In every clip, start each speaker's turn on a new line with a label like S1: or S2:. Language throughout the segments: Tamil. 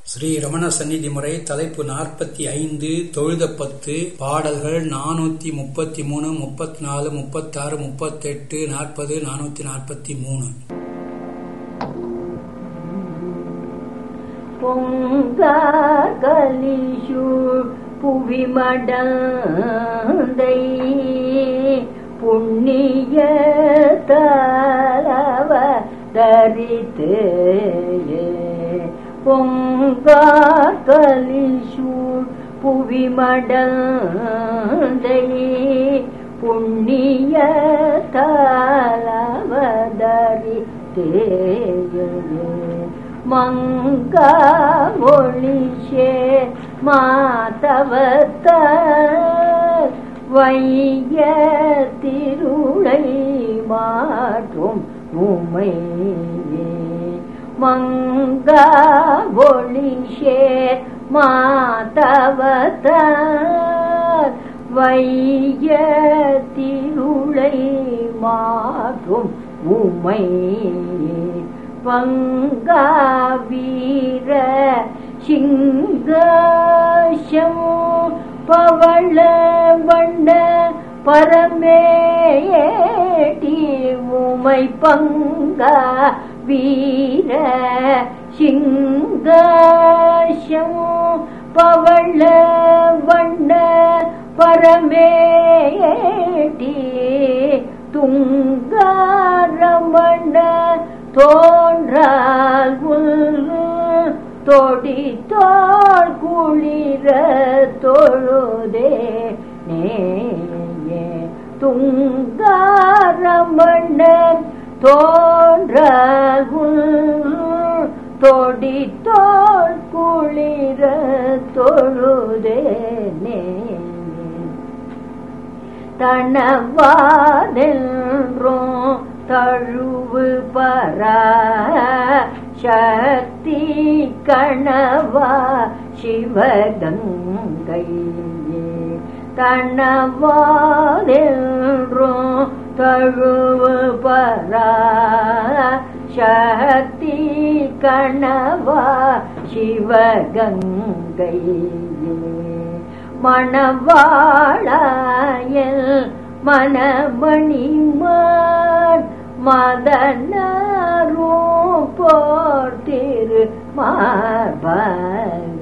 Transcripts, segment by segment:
S1: ஸ்ரீ ரமண சந்நிதி முறை தலைப்பு நாற்பத்தி ஐந்து தொழுதப்பத்து பாடல்கள் நானூத்தி முப்பத்தி மூணு முப்பத்தி நாலு முப்பத்தாறு முப்பத்தெட்டு நாற்பது நானூத்தி நாற்பத்தி மூணு
S2: பொங்கலிஷூர் புவிமடந்தை புண்ணிய தலவ தரித்து பொங்கலிஷூர் புவிமடந்தை புண்ணிய தலவ தரித்து மங்க ஒளிஷே மாதவத்த வைய திருளை மாற்றும் உமை மங்க ஒளிஷே மாதவத்த வைய திருளை மாற்றும் உமை பங்காவீர சிங்காஷம் பவள வண்ண பரமேட்டி உமை பங்கா வீர சிங்காஷம் பவள வண்ண பரமேட்டி துங்காரமண தோன்றால் தொடி தோல் குளிர தொழுதே நேயே துங்காரமண தோன்றால் தொடி தோல் குளிர தொழுதே நே தனவாதென்றோம் தழுவு பரா சக்தி கணவா சிவகங்கை தனவாதென்றோம் தழுவு பரா சக்தி கணவா சிவகங்கை மணவாழாயல் மணமணிமான் மதனரும் போர்த்திரு மார்பக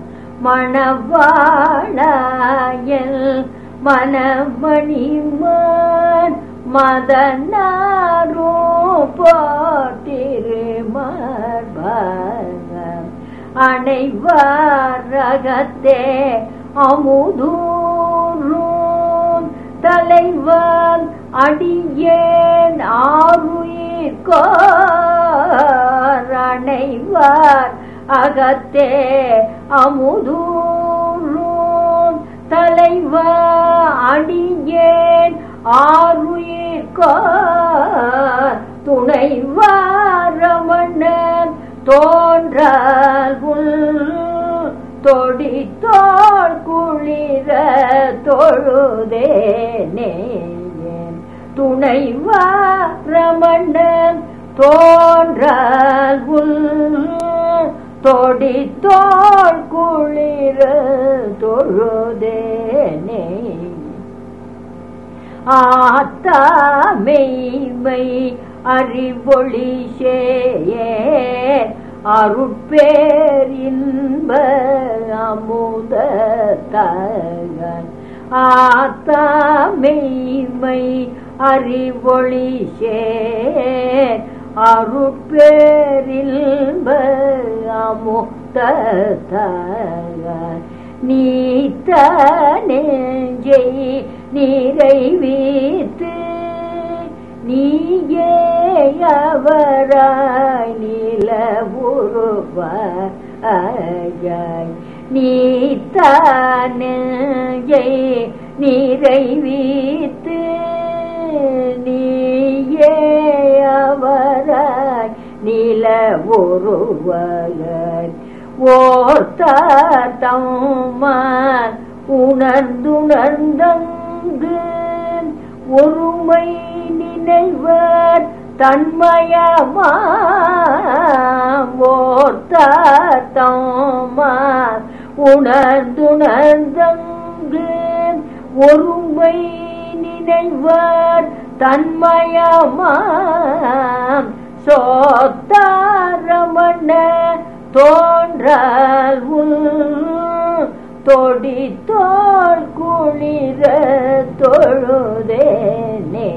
S2: மணவாழாயல் மணமணிமான் மதனாரும் போர்த்திரு மார்பக அனைவரகத்தே அமுதூரும் தலைவன் அடியேன் ஆறுயிர்கோர் அனைவர் அகத்தே அமுதூரும் தலைவர் அடியேன் ஆறுயிர்கோர் துணைவாரமணன் தோன்றால் தொடி தோல் குளிர தொழுதேனே துணைவா ரமணன் தோன்றால் தொடி தோல் குளிர தொழுதேனே ஆத்தா மெய்மை அறிவொளி சேயே அருட்பேரின்ப அமுத தகன் ஆத்தா மெய்மை அறிவொளி சேர் அருட்பேரின்ப அமுத தகன் நீத்த நெஞ்சை நிறைவேற்று நீயே அவராய் நில உருவாய் நீத்தானே நிறைவேத்து நீயே அவராய் நில ஒருவகன் ஓர்த்தம்மான் உணர்ந்துணர்ந்தங்கு ஒருமை நினைவர் தன்மயமாம் ஓர்த்தம் தோமார் உணர்ந்துணர்ந்தங்கு ஒருமை நினைவர் தன்மயமாம் சோத்தாரமண தோன்றால் உள் தொடி தோல் குளிர தொழுதேனே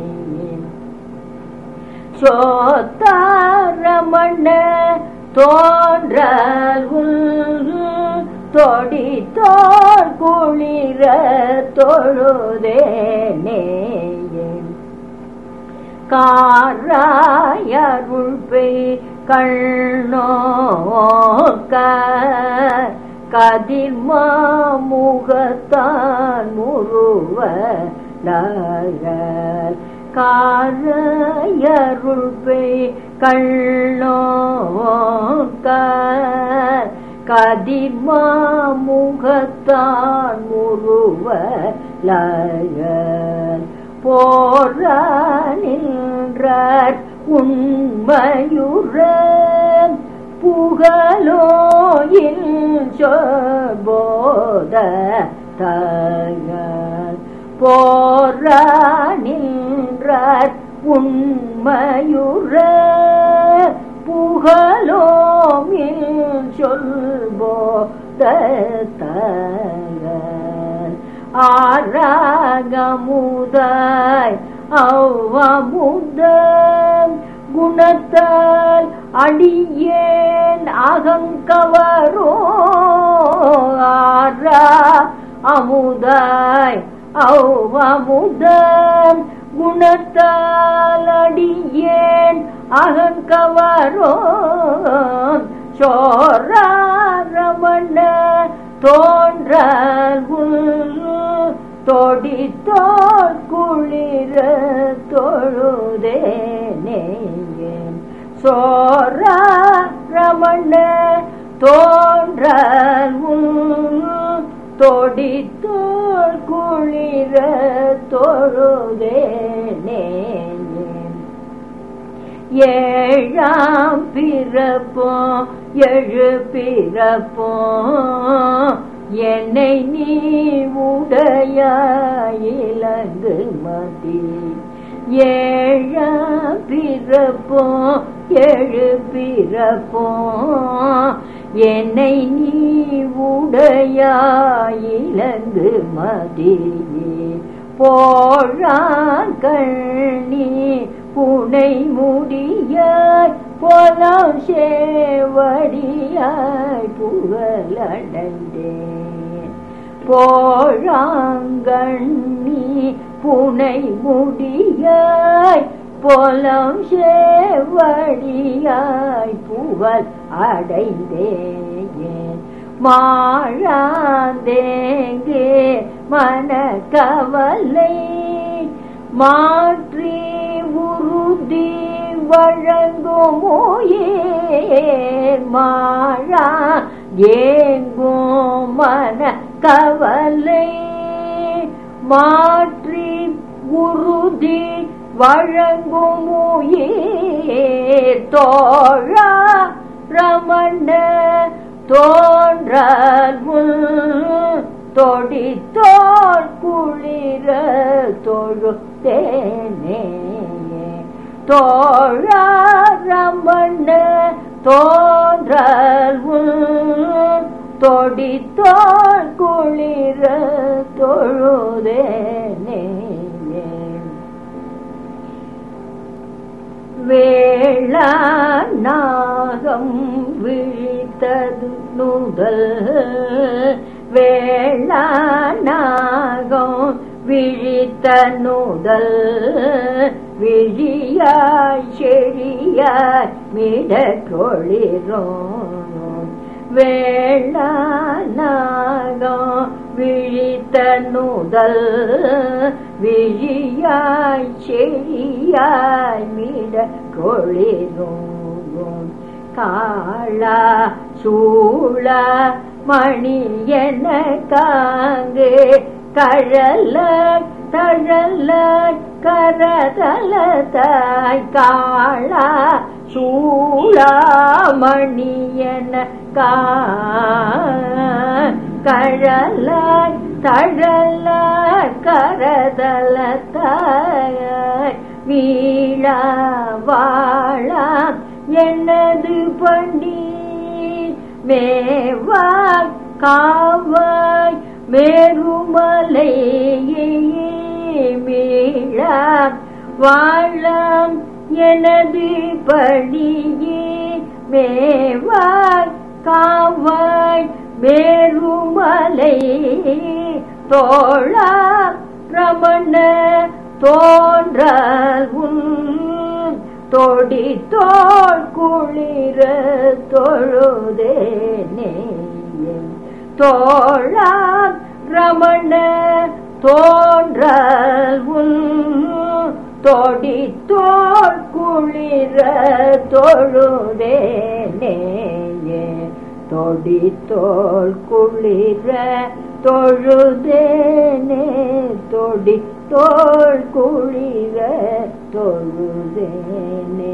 S2: சோத்தாரமண தோன்றால் உள் தொடி தோல் குளிர தொழுதேனே காராயருள் பெய் கண்ணோக்க கதிர்மாமுகத்தான் முருவ காரையருள் பெய் கண்ணோக்க கதிர்மாமுகத்தான் முருவ போர நின்றார் உண்மையுற புகழோயில் சொபோத தயார் போர நின்றார் உண்மையுற புகழோமில் சொல்போத தயார் ஆராகமுதாய் அவ்வமுதம் குணத்தால் அடியேன் அகங்கவரோ ஆரா அமுதாய் அவ்வமுதம் குணத்தால் அடியேன் அகங்கவரோ சோரமண தோன்றல் தொடி தோல் குளிர தொழுதேனே சோர ரமண தோன்றல் தொடி தோல் குளிர தொழுதேனே ஏழாம் பிறப்போ எழு பிறப்போ என்னை நீ உடைய இலங்கு மதி ஏழாம் பிறப்போ எழு பிறப்போ என்னை நீ உடைய இலங்கு மதி போழாங்கண்ணி புனை முடியாய் போலாம் சேவடியாய் புகழடைந்தேன் போழாங்கண்ணி புனை முடியாய் போலம் சேவடியாய் புகழ் அடைந்தேன் மாழாந்தேங்கே மனக்கவலை மாற்றி உறுதி வழங்குமோயேர் மாழா ஏங்கும் மன கவலை மாற்றி உறுதி வழங்குமோயேர் தோழா ரமண தோன்றல் தொடி தோல் குளிர தொழுத்தேனே தோழா ரமண தோன்றல் தொடி தோல் குளிர தொழுதேனே வேளாநாகம் விழித்தது நுதல் வேளாநாகம் விழித்த நுதல் விழியாய் செழியாய் மிடற்றொழிரோம் வேளாநாகம் விழித்த நுதல் விழியாய் செழியாய் மிட கொழிரோம் காளா சூழ மணி என காங்கு கழல தழல கரதல தாய் காளா சூளாமணியன கழலாய் தழல கரதலத்தாய் வீழ வாழாம் எனது பண்டி மேவாய் காவாய் மேருமலை மீழா வாழாம் எனது படியே மேவாய் காவாய் மேருமலை தோழா ரமண தோன்றல் உன் தொடி தோள் குளிர தொழுதேனே தோழா ரமண தோன்றல் உன் தொடி தோள் குளிர தொழுதேனே தொடி தோள் குளிர தொழுதேனே தொடி தோள் குளிர தொழுதேனே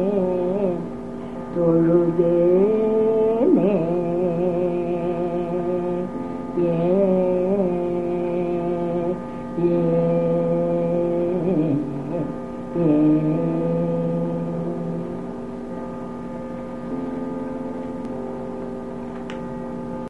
S2: தொழுதேனே ஏ ஏ ஏ